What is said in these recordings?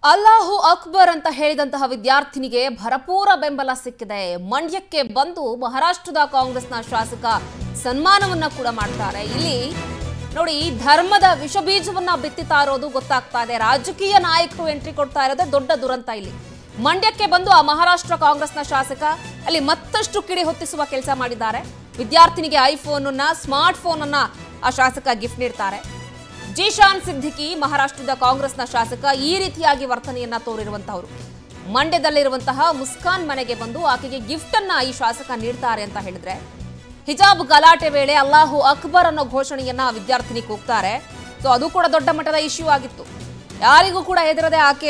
ಅಲ್ಲಾಹು ಅಕ್ಬರ್ ಅಂತ ಹೇಳಿದಂತಹ ವಿದ್ಯಾರ್ಥಿನಿಗೆ ಭರಪೂರ ಬೆಂಬಲ ಸಿಕ್ಕಿದೆ ಮಂಡ್ಯಕ್ಕೆ ಬಂದು ಮಹಾರಾಷ್ಟ್ರದ ಕಾಂಗ್ರೆಸ್ನ ಶಾಸಕ ಸನ್ಮಾನವನ್ನ ಕೂಡ ಮಾಡ್ತಾರೆ ಇಲ್ಲಿ ನೋಡಿ ಧರ್ಮದ ವಿಷಬೀಜವನ್ನ ಬಿತ್ತಿತಾ ಇರೋದು ಗೊತ್ತಾಗ್ತಾ ಇದೆ ರಾಜಕೀಯ ನಾಯಕರು ಎಂಟ್ರಿ ಕೊಡ್ತಾ ಇರೋದೇ ದೊಡ್ಡ ದುರಂತ ಇಲ್ಲಿ ಮಂಡ್ಯಕ್ಕೆ ಬಂದು ಆ ಮಹಾರಾಷ್ಟ್ರ ಕಾಂಗ್ರೆಸ್ನ ಶಾಸಕ ಅಲ್ಲಿ ಮತ್ತಷ್ಟು ಕಿಡಿ ಹೊತ್ತಿಸುವ ಕೆಲಸ ಮಾಡಿದ್ದಾರೆ ವಿದ್ಯಾರ್ಥಿನಿಗೆ ಐಫೋನ್ ಅನ್ನ ಸ್ಮಾರ್ಟ್ ಫೋನ್ ಅನ್ನ ಆ ಶಾಸಕ ಗಿಫ್ಟ್ ನೀಡ್ತಾರೆ ಜೀಶಾನ್ ಸಿದ್ದಿಕಿ ಮಹಾರಾಷ್ಟ್ರದ ಕಾಂಗ್ರೆಸ್ನ ಶಾಸಕ ಈ ರೀತಿಯಾಗಿ ವರ್ತನೆಯನ್ನ ತೋರಿರುವಂತಹವರು ಮಂಡ್ಯದಲ್ಲಿರುವಂತಹ ಮುಸ್ಕಾನ್ ಮನೆಗೆ ಬಂದು ಆಕೆಗೆ ಗಿಫ್ಟ್ ಅನ್ನ ಈ ಶಾಸಕ ನೀಡ್ತಾರೆ ಅಂತ ಹೇಳಿದ್ರೆ ಹಿಜಾಬ್ ಗಲಾಟೆ ವೇಳೆ ಅಲ್ಲಾಹು ಅಕ್ಬರ್ ಅನ್ನೋ ಘೋಷಣೆಯನ್ನ ವಿದ್ಯಾರ್ಥಿನಿ ಕೂಗ್ತಾರೆ ಸೊ ಅದು ಕೂಡ ದೊಡ್ಡ ಮಟ್ಟದ ಇಶ್ಯೂ ಆಗಿತ್ತು ಯಾರಿಗೂ ಕೂಡ ಹೆದರದೆ ಆಕೆ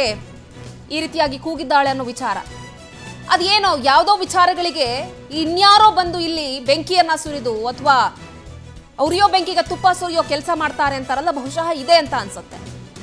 ಈ ರೀತಿಯಾಗಿ ಕೂಗಿದ್ದಾಳೆ ಅನ್ನೋ ವಿಚಾರ ಅದೇನೋ ಯಾವುದೋ ವಿಚಾರಗಳಿಗೆ ಇನ್ಯಾರೋ ಬಂದು ಇಲ್ಲಿ ಬೆಂಕಿಯನ್ನ ಸುರಿದು ಅಥವಾ ಉರಿಯೋ ಬೆಂಕಿಗೆ ತುಪ್ಪ ಸುರಿಯೋ ಕೆಲಸ ಮಾಡ್ತಾರೆ ಅಂತಾರಲ್ಲ ಬಹುಶಃ ಇದೆ ಅಂತ ಅನ್ಸುತ್ತೆ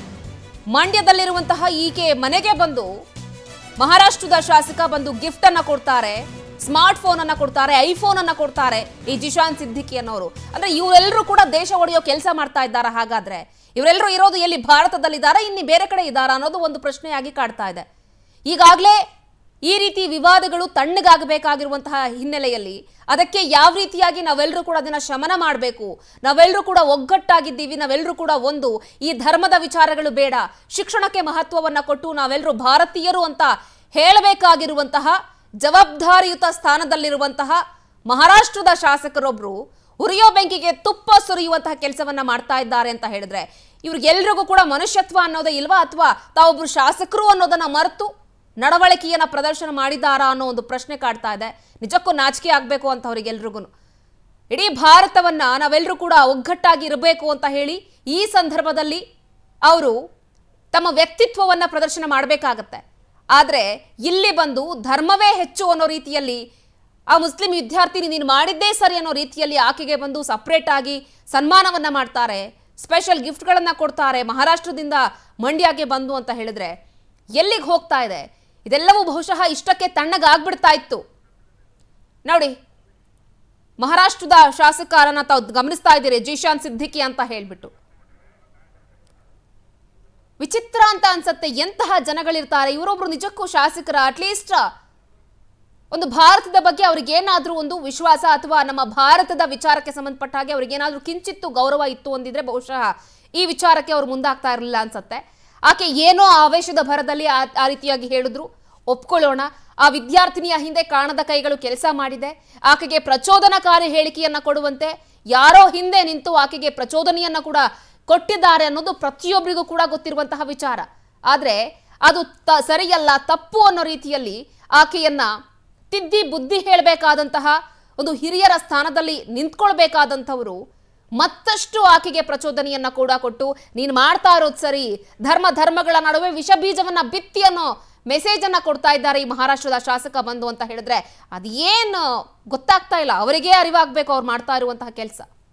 ಮಂಡ್ಯದಲ್ಲಿರುವಂತಹ ಈಕೆ ಮನೆಗೆ ಬಂದು ಮಹಾರಾಷ್ಟ್ರದ ಶಾಸಕ ಬಂದು ಗಿಫ್ಟ್ ಅನ್ನ ಕೊಡ್ತಾರೆ ಸ್ಮಾರ್ಟ್ ಫೋನ್ ಅನ್ನ ಕೊಡ್ತಾರೆ ಐಫೋನ್ ಅನ್ನ ಕೊಡ್ತಾರೆ ಈ ಜಿಶಾನ್ ಸಿದ್ದಿಕಿ ಅನ್ನೋರು ಅಂದ್ರೆ ಇವರೆಲ್ಲರೂ ಕೂಡ ದೇಶ ಒಡೆಯೋ ಕೆಲಸ ಮಾಡ್ತಾ ಇದ್ದಾರಾ ಹಾಗಾದ್ರೆ ಇವರೆಲ್ಲರೂ ಇರೋದು ಎಲ್ಲಿ ಭಾರತದಲ್ಲಿದ್ದಾರಾ ಇನ್ನು ಬೇರೆ ಕಡೆ ಇದ್ದಾರಾ ಅನ್ನೋದು ಒಂದು ಪ್ರಶ್ನೆಯಾಗಿ ಕಾಡ್ತಾ ಇದೆ ಈಗಾಗಲೇ ಈ ರೀತಿ ವಿವಾದಗಳು ತಣ್ಣಗಾಗಬೇಕಾಗಿರುವಂತಹ ಹಿನ್ನೆಲೆಯಲ್ಲಿ ಅದಕ್ಕೆ ಯಾವ ರೀತಿಯಾಗಿ ನಾವೆಲ್ಲರೂ ಕೂಡ ಅದನ್ನ ಶಮನ ಮಾಡಬೇಕು ನಾವೆಲ್ಲರೂ ಕೂಡ ಒಗ್ಗಟ್ಟಾಗಿದ್ದೀವಿ ನಾವೆಲ್ಲರೂ ಕೂಡ ಒಂದು ಈ ಧರ್ಮದ ವಿಚಾರಗಳು ಬೇಡ ಶಿಕ್ಷಣಕ್ಕೆ ಮಹತ್ವವನ್ನ ಕೊಟ್ಟು ನಾವೆಲ್ಲರೂ ಭಾರತೀಯರು ಅಂತ ಹೇಳಬೇಕಾಗಿರುವಂತಹ ಜವಾಬ್ದಾರಿಯುತ ಸ್ಥಾನದಲ್ಲಿರುವಂತಹ ಮಹಾರಾಷ್ಟ್ರದ ಶಾಸಕರೊಬ್ರು ಉರಿಯೋ ಬೆಂಕಿಗೆ ತುಪ್ಪ ಸುರಿಯುವಂತಹ ಕೆಲಸವನ್ನ ಮಾಡ್ತಾ ಇದ್ದಾರೆ ಅಂತ ಹೇಳಿದ್ರೆ ಇವ್ರಿಗೆಲ್ರಿಗೂ ಕೂಡ ಮನುಷ್ಯತ್ವ ಅನ್ನೋದೇ ಇಲ್ವಾ ಅಥವಾ ತಾವೊಬ್ರು ಶಾಸಕರು ಅನ್ನೋದನ್ನ ಮರೆತು ನಡವಳಿಕೆಯನ್ನ ಪ್ರದರ್ಶನ ಮಾಡಿದಾರಾ ಅನ್ನೋ ಒಂದು ಪ್ರಶ್ನೆ ಕಾಡ್ತಾ ಇದೆ ನಿಜಕ್ಕೂ ನಾಚಿಕೆ ಆಗ್ಬೇಕು ಅಂತ ಅವ್ರಿಗೆಲ್ರಿಗೂ ಇಡೀ ಭಾರತವನ್ನ ನಾವೆಲ್ಲರೂ ಕೂಡ ಒಗ್ಗಟ್ಟಾಗಿ ಇರಬೇಕು ಅಂತ ಹೇಳಿ ಈ ಸಂದರ್ಭದಲ್ಲಿ ಅವರು ತಮ್ಮ ವ್ಯಕ್ತಿತ್ವವನ್ನ ಪ್ರದರ್ಶನ ಮಾಡಬೇಕಾಗತ್ತೆ ಆದರೆ ಇಲ್ಲಿ ಬಂದು ಧರ್ಮವೇ ಹೆಚ್ಚು ಅನ್ನೋ ರೀತಿಯಲ್ಲಿ ಆ ಮುಸ್ಲಿಂ ವಿದ್ಯಾರ್ಥಿನಿ ನೀನು ಮಾಡಿದ್ದೇ ಸರಿ ಅನ್ನೋ ರೀತಿಯಲ್ಲಿ ಆಕೆಗೆ ಬಂದು ಸಪ್ರೇಟ್ ಆಗಿ ಸನ್ಮಾನವನ್ನ ಮಾಡ್ತಾರೆ ಸ್ಪೆಷಲ್ ಗಿಫ್ಟ್ಗಳನ್ನ ಕೊಡ್ತಾರೆ ಮಹಾರಾಷ್ಟ್ರದಿಂದ ಮಂಡ್ಯಗೆ ಬಂದು ಅಂತ ಹೇಳಿದ್ರೆ ಎಲ್ಲಿಗೆ ಹೋಗ್ತಾ ಇದೆ ಇದೆಲ್ಲವೂ ಬಹುಶಃ ಇಷ್ಟಕ್ಕೆ ತಣ್ಣಗಾಗ್ಬಿಡ್ತಾ ಇತ್ತು ನೋಡಿ ಮಹಾರಾಷ್ಟ್ರದ ಶಾಸಕರನ್ನ ತಾವು ಗಮನಿಸ್ತಾ ಇದ್ದೀರಿ ಜೀಶಾನ್ ಸಿದ್ದಿಕಿ ಅಂತ ಹೇಳ್ಬಿಟ್ಟು ವಿಚಿತ್ರ ಅಂತ ಅನ್ಸತ್ತೆ ಎಂತಹ ಜನಗಳಿರ್ತಾರೆ ಇವರೊಬ್ರು ನಿಜಕ್ಕೂ ಶಾಸಕರ ಅಟ್ಲೀಸ್ಟ್ ಒಂದು ಭಾರತದ ಬಗ್ಗೆ ಅವ್ರಿಗೇನಾದ್ರೂ ಒಂದು ವಿಶ್ವಾಸ ಅಥವಾ ನಮ್ಮ ಭಾರತದ ವಿಚಾರಕ್ಕೆ ಸಂಬಂಧಪಟ್ಟ ಹಾಗೆ ಅವ್ರಿಗೇನಾದ್ರೂ ಕಿಂಚಿತ್ತು ಗೌರವ ಇತ್ತು ಅಂದಿದ್ರೆ ಬಹುಶಃ ಈ ವಿಚಾರಕ್ಕೆ ಅವ್ರು ಮುಂದಾಗ್ತಾ ಇರಲಿಲ್ಲ ಅನ್ಸತ್ತೆ ಆಕೆ ಏನೋ ಆವೇಶದ ಭರದಲ್ಲಿ ಆ ಆ ರೀತಿಯಾಗಿ ಹೇಳಿದ್ರು ಒಪ್ಕೊಳ್ಳೋಣ ಆ ವಿದ್ಯಾರ್ಥಿನಿಯ ಹಿಂದೆ ಕಾಣದ ಕೈಗಳು ಕೆಲಸ ಮಾಡಿದೆ ಆಕೆಗೆ ಪ್ರಚೋದನಕಾರಿ ಹೇಳಿಕೆಯನ್ನ ಕೊಡುವಂತೆ ಯಾರೋ ಹಿಂದೆ ನಿಂತು ಆಕೆಗೆ ಪ್ರಚೋದನೆಯನ್ನ ಕೂಡ ಕೊಟ್ಟಿದ್ದಾರೆ ಅನ್ನೋದು ಪ್ರತಿಯೊಬ್ಬರಿಗೂ ಕೂಡ ಗೊತ್ತಿರುವಂತಹ ವಿಚಾರ ಆದ್ರೆ ಅದು ತ ಸರಿಯಲ್ಲ ತಪ್ಪು ಅನ್ನೋ ರೀತಿಯಲ್ಲಿ ಆಕೆಯನ್ನ ತಿದ್ದಿ ಬುದ್ಧಿ ಹೇಳಬೇಕಾದಂತಹ ಒಂದು ಹಿರಿಯರ ಸ್ಥಾನದಲ್ಲಿ ನಿಂತ್ಕೊಳ್ಬೇಕಾದಂಥವರು ಮತ್ತಷ್ಟು ಆಕೆಗೆ ಪ್ರಚೋದನೆಯನ್ನ ಕೂಡ ಕೊಟ್ಟು ನೀನು ಮಾಡ್ತಾ ಇರೋದು ಸರಿ ಧರ್ಮ ಧರ್ಮಗಳ ನಡುವೆ ವಿಷ ಬೀಜವನ್ನ ಬಿತ್ತಿ ಅನ್ನೋ ಮೆಸೇಜ್ ಅನ್ನ ಕೊಡ್ತಾ ಇದ್ದಾರೆ ಈ ಮಹಾರಾಷ್ಟ್ರದ ಶಾಸಕ ಬಂದು ಅಂತ ಹೇಳಿದ್ರೆ ಅದೇನು ಗೊತ್ತಾಗ್ತಾ ಇಲ್ಲ ಅವರಿಗೇ ಅರಿವಾಗಬೇಕು ಅವ್ರು ಮಾಡ್ತಾ ಇರುವಂತಹ ಕೆಲಸ